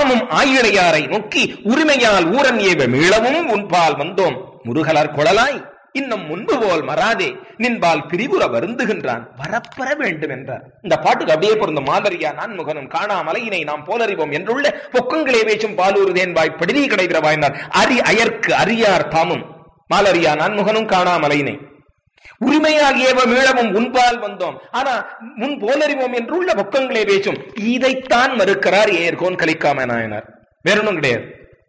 தாமும் ஆயிழையாரை நோக்கி உரிமையால் ஊரன் ஏவ மீளவும் உன்பால் வந்தோம் முருகலர் குழலாய் இன்னும் முன்பு போல் மறாதே நின்பால் பிரிவுற வருந்துகின்றான் வரப்பெற வேண்டும் என்றார் இந்த பாட்டுக்கு அப்படியே பொருந்த மாதரியா நான் முகனும் காணா மலையினை நாம் போலறிவோம் என்றுள்ள பொக்கங்களே வேஷம் பாலூருதேன் வாய் படினி கிடைக்கிற வாய்ந்தார் அரி அயர்க்கு அரியார் தாமும் மாலரியா நான் முகனும் காணா மலையினை உரிமையாக ஏவ மீளவும் உன்பால் வந்தோம் ஆனா முன் போலறிவோம் என்றுள்ள பொக்கங்களே பேசும் இதைத்தான் மறுக்கிறார் ஏர்கோன் கலிக்காம நாயனார் வேற ஒன்றும் கிடையாது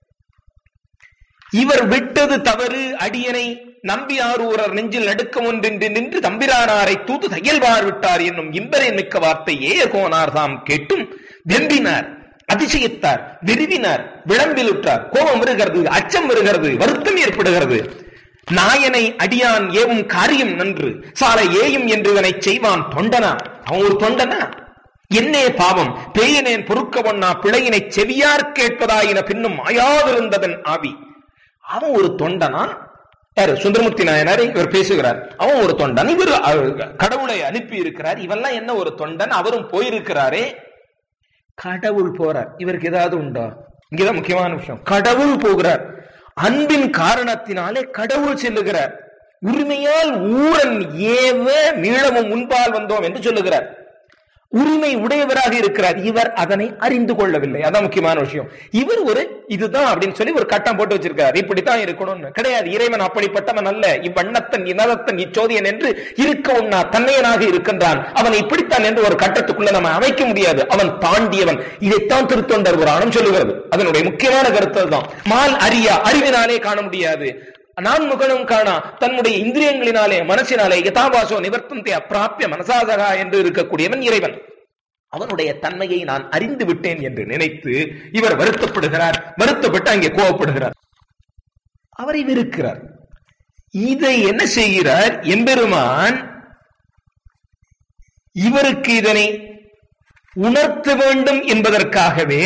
இவர் விட்டது தவறு அடியனை நம்பி ஆரூரர் நெஞ்சில் நடுக்கம் ஒன்றின்றி நின்று தம்பிரானாரை தூது தையல்வார் விட்டார் என்னும் இம்பரின் மிக்க வார்த்தை ஏகோனார் தாம் கேட்டும் வெம்பினார் அதிசயித்தார் விரிவினார் விளம்பிலுற்றார் கோபம் வருகிறது அச்சம் வருகிறது வருத்தம் ஏற்படுகிறது நாயனை அடியான் ஏவும் காரியம் நன்று சாலை ஏயும் என்று இதனை செய்வான் தொண்டனா அவன் ஒரு தொண்டனா என்னே பாவம் பேயனேன் பொறுக்க ஒண்ணா பிழையினை செவியார் கேட்பதாயின பின்னும் மாயாதிருந்ததன் ஆவி அவன் ஒரு தொண்டனா யாரு சுந்தரமூர்த்தி நாயனார் இவர் பேசுகிறார் அவன் ஒரு தொண்டன் இவர் அஹ், கடவுளை அனுப்பி இருக்கிறார் இவெல்லாம் என்ன ஒரு தொண்டன் அவரும் போயிருக்கிறாரே கடவுள் போறார் இவருக்கு ஏதாவது உண்டா இங்கதான் முக்கியமான விஷயம் கடவுள் போகிறார் அன்பின் காரணத்தினாலே கடவுள் செல்லுகிறார் உரிமையால் ஊரன் ஏவ மீளவும் முன்பால் வந்தோம் என்று சொல்லுகிறார் உரிமை உடையவராக இருக்கிறார் இவர் அதனை அறிந்து கொள்ளவில்லை அதான் முக்கியமான விஷயம் இவர் ஒரு இதுதான் அப்படின்னு சொல்லி ஒரு கட்டம் போட்டு வச்சிருக்கார் இப்படித்தான் இருக்கணும்னு கிடையாது இறைவன் அப்படிப்பட்டவன் அல்ல இவ்வண்ணத்தன் இனதத்தன் இச்சோதியன் என்று இருக்க உண்ணா தன்னையனாக இருக்கின்றான் அவன் இப்படித்தான் என்று ஒரு கட்டத்துக்குள்ள நம்ம அமைக்க முடியாது அவன் தாண்டியவன் இதைத்தான் திருத்தொண்டர் புராணம் சொல்லுகிறது அதனுடைய முக்கியமான கருத்து தான் மால் அறியா அறிவினாலே காண முடியாது நான் முகனும் காணா தன்னுடைய இந்திரியங்களினாலே மனசினாலே யதாபாசோ நிவர்த்தந்தை அப்பிராப்பிய மனசாதகா என்று இருக்கக்கூடியவன் இறைவன் அவனுடைய தன்மையை நான் அறிந்து விட்டேன் என்று நினைத்து இவர் வருத்தப்படுகிறார் வருத்தப்பட்டு அங்கே கோவப்படுகிறார் அவரை வெறுக்கிறார் இதை என்ன செய்கிறார் எம்பெருமான் இவருக்கு இதனை உணர்த்த வேண்டும் என்பதற்காகவே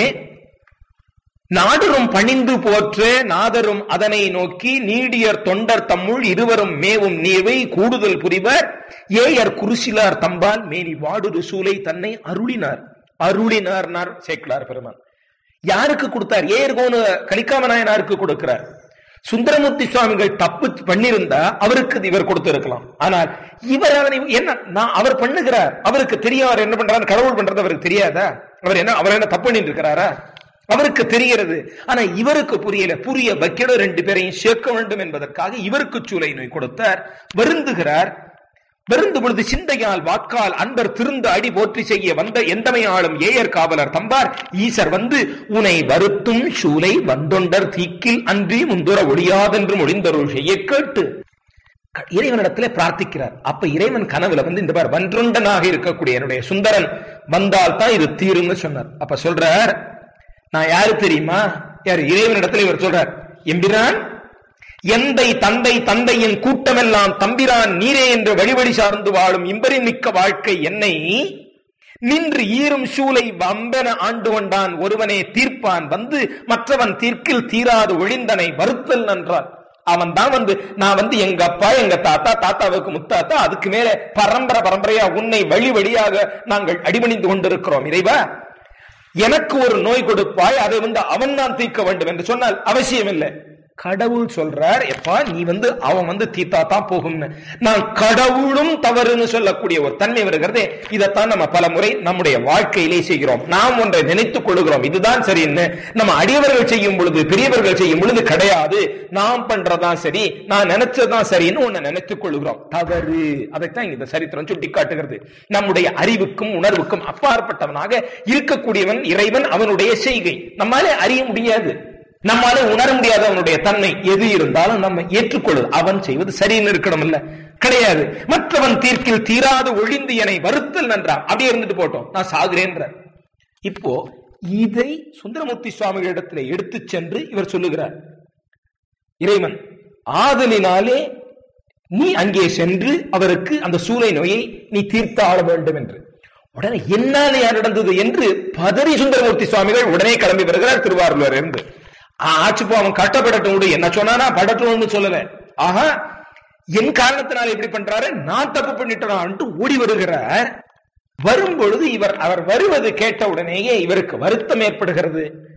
நாடரும் பணிந்து போற்ற நாதரும் அதனை நோக்கி நீடியர் தொண்டர் தம்முள் இருவரும் மேவும் நீவை கூடுதல் புரிவர் ஏயர் குருசிலார் தம்பால் மேனி வாடுரு சூலை தன்னை அருளினார் அருளினார்னார் சேக்கலார் பெருமான் யாருக்கு கொடுத்தார் ஏர்கோனு கலிக்காம நாயனாருக்கு கொடுக்கிறார் சுந்தரமூர்த்தி சுவாமிகள் தப்பு பண்ணிருந்தா அவருக்கு இவர் கொடுத்திருக்கலாம் ஆனால் இவர் அதனை என்ன நான் அவர் பண்ணுகிறார் அவருக்கு தெரியும் அவர் என்ன பண்றாரு கடவுள் பண்றது அவருக்கு தெரியாதா அவர் என்ன அவர் என்ன தப்பு பண்ணிட்டு இருக்கிறாரா அவருக்கு தெரிகிறது ஆனா இவருக்கு புரியல புரிய வைக்கணும் ரெண்டு பேரையும் சேர்க்க வேண்டும் என்பதற்காக இவருக்கு சூளை நோய் கொடுத்தார் வருந்துகிறார் வருந்த பொழுது சிந்தையால் வாக்கால் அன்பர் திருந்த அடி போற்றி செய்ய வந்த எந்தமையாளும் ஏயர் காவலர் தம்பார் ஈசர் வந்து உனை வருத்தும் சூலை வந்தொண்டர் தீக்கில் அன்றி முந்துர ஒழியாதென்று மொழிந்தருள் செய்ய கேட்டு க- இறைவனிடத்திலே பிரார்த்திக்கிறார் அப்ப இறைவன் கனவுல வந்து இந்த பார் வன்றொண்டனாக இருக்கக்கூடிய என்னுடைய சுந்தரன் வந்தால் தான் இது தீரும்னு சொன்னார் அப்ப சொல்றார் நான் யாரு தெரியுமா யார் இறைவனிடத்துல இவர் சொல்றார் எம்பிரான் எந்தை தந்தை தந்தையின் கூட்டமெல்லாம் தம்பிரான் நீரே என்று வழிவழி சார்ந்து வாழும் இம்பரி மிக்க வாழ்க்கை என்னை நின்று ஈரும் சூலை வம்பென ஆண்டு கொண்டான் ஒருவனே தீர்ப்பான் வந்து மற்றவன் தீர்க்கில் தீராது ஒழிந்தனை வருத்தல் நன்றான் அவன் தான் வந்து நான் வந்து எங்க அப்பா எங்க தாத்தா தாத்தாவுக்கு முத்தாத்தா அதுக்கு மேல பரம்பரை பரம்பரையா உன்னை வழி வழியாக நாங்கள் அடிபணிந்து கொண்டிருக்கிறோம் இறைவா எனக்கு ஒரு நோய் கொடுப்பாய் அதை வந்து அவன் தான் தீர்க்க வேண்டும் என்று சொன்னால் அவசியம் இல்லை கடவுள் சொல்றார் எப்பா நீ வந்து அவன் வந்து தீத்தா தான் போகும்னு நான் கடவுளும் தவறுன்னு சொல்லக்கூடிய ஒரு தன்மை வருகிறதே இதைத்தான் நம்ம பல முறை நம்முடைய வாழ்க்கையிலே செய்கிறோம் நாம் ஒன்றை நினைத்துக் கொள்கிறோம் இதுதான் சரின்னு நம்ம அடியவர்கள் செய்யும் பொழுது பெரியவர்கள் செய்யும் பொழுது கிடையாது நாம் பண்றதான் சரி நான் நினைச்சதுதான் சரின்னு ஒண்ணு நினைத்துக் கொள்கிறோம் தவறு அதைத்தான் இந்த சரித்திரம் சுட்டி காட்டுகிறது நம்முடைய அறிவுக்கும் உணர்வுக்கும் அப்பாற்பட்டவனாக இருக்கக்கூடியவன் இறைவன் அவனுடைய செய்கை நம்மாலே அறிய முடியாது நம்மாலே உணர முடியாத அவனுடைய தன்மை எது இருந்தாலும் நம்ம ஏற்றுக்கொள்ளு அவன் செய்வது சரின்னு இருக்கணும் இல்ல கிடையாது மற்றவன் தீர்க்கில் தீராது ஒழிந்து என்னை வருத்தல் நன்றா அப்படியே இருந்துட்டு போட்டோம் நான் சாகுறேன்ற இப்போ இதை சுந்தரமூர்த்தி சுவாமிகளிடத்தில் எடுத்துச் சென்று இவர் சொல்லுகிறார் இறைவன் ஆதலினாலே நீ அங்கே சென்று அவருக்கு அந்த சூளை நோயை நீ தீர்த்து ஆள வேண்டும் என்று உடனே என்னால் யார் நடந்தது என்று பதறி சுந்தரமூர்த்தி சுவாமிகள் உடனே கிளம்பி வருகிறார் திருவாரூர் இருந்து ஆச்சுப்போ அவன் கட்டப்படட்டும் விடு என்ன சொன்னானா படட்டும்னு சொல்லல ஆஹா என் காரணத்தினால் இப்படி பண்றாரு நான் தப்பு பண்ணிட்டோம்ட்டு ஓடி வருகிறார் வரும் பொழுது இவர் அவர் வருவது கேட்ட உடனேயே இவருக்கு வருத்தம் ஏற்படுகிறது